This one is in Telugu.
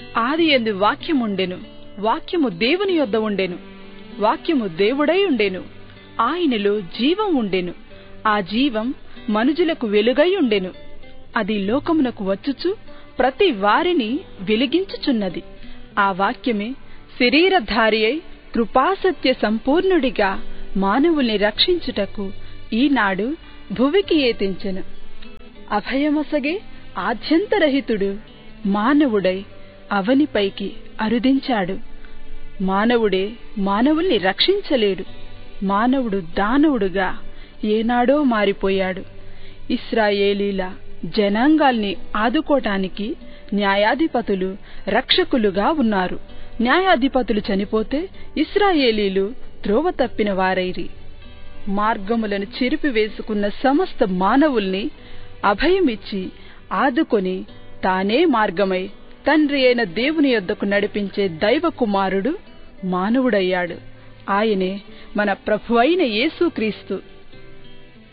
ఆది ఎందు వాక్యముండెను వాక్యము దేవుని యొద్ద ఉండెను వాక్యము దేవుడై ఉండెను ఆయనలో జీవం ఉండెను ఆ జీవం మనుజులకు వెలుగై ఉండెను అది లోకమునకు వచ్చుచు ప్రతి వారిని వెలిగించుచున్నది ఆ వాక్యమే శరీరధారి అయి కృపాసత్య సంపూర్ణుడిగా మానవుల్ని రక్షించుటకు ఈనాడు భువికి ఏతించెను అభయమసగే ఆద్యంతరహితుడు మానవుడై అవనిపైకి అరుదించాడు మానవుడే మానవుల్ని రక్షించలేడు మానవుడు దానవుడుగా ఏనాడో మారిపోయాడు ఇస్రాయేలీల జనాంగాల్ని ఆదుకోటానికి న్యాయాధిపతులు రక్షకులుగా ఉన్నారు న్యాయాధిపతులు చనిపోతే ఇస్రాయేలీలు త్రోవ తప్పిన వారైరి మార్గములను చెరిపివేసుకున్న సమస్త మానవుల్ని అభయమిచ్చి ఆదుకొని తానే మార్గమై తండ్రి అయిన దేవుని యొద్దకు నడిపించే దైవ కుమారుడు మానవుడయ్యాడు ఆయనే మన ప్రభు అయిన యేసుక్రీస్తు